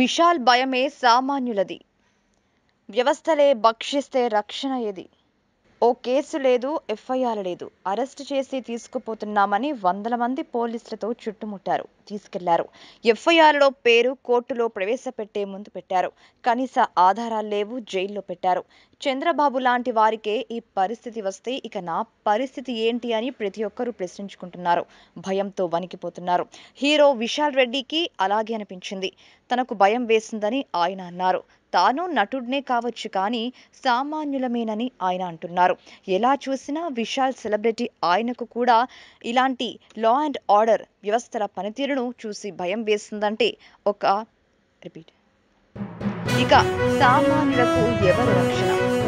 విశాల్ భయమే సామాన్యులది వ్యవస్థలే భక్షిస్తే రక్షణ ఏది ఓ కేసు లేదు ఎఫ్ఐఆర్ లేదు అరెస్టు చేసి తీసుకుపోతున్నామని వందల మంది పోలీసులతో చుట్టుముట్టారు తీసుకెళ్లారు ఎఫ్ఐఆర్లో పేరు కోర్టులో ప్రవేశపెట్టే ముందు పెట్టారు కనీస ఆధారాలు లేవు జైల్లో పెట్టారు చంద్రబాబు లాంటి వారికే ఈ పరిస్థితి వస్తే ఇక నా పరిస్థితి ఏంటి అని ప్రతి ఒక్కరూ ప్రశ్నించుకుంటున్నారు భయంతో వణికిపోతున్నారు హీరో విశాల్ రెడ్డికి అలాగే అనిపించింది తనకు భయం వేసిందని ఆయన అన్నారు తాను నటుడినే కావచ్చు కానీ సామాన్యులమేనని ఆయన అంటున్నారు ఎలా చూసినా విశాల్ సెలబ్రిటీ ఆయనకు కూడా ఇలాంటి లా అండ్ ఆర్డర్ వ్యవస్థల పనితీరును చూసి భయం వేసిందంటే ఒక రిపీట్ ఇక సామాన్యులకు ఎవరు రక్షణ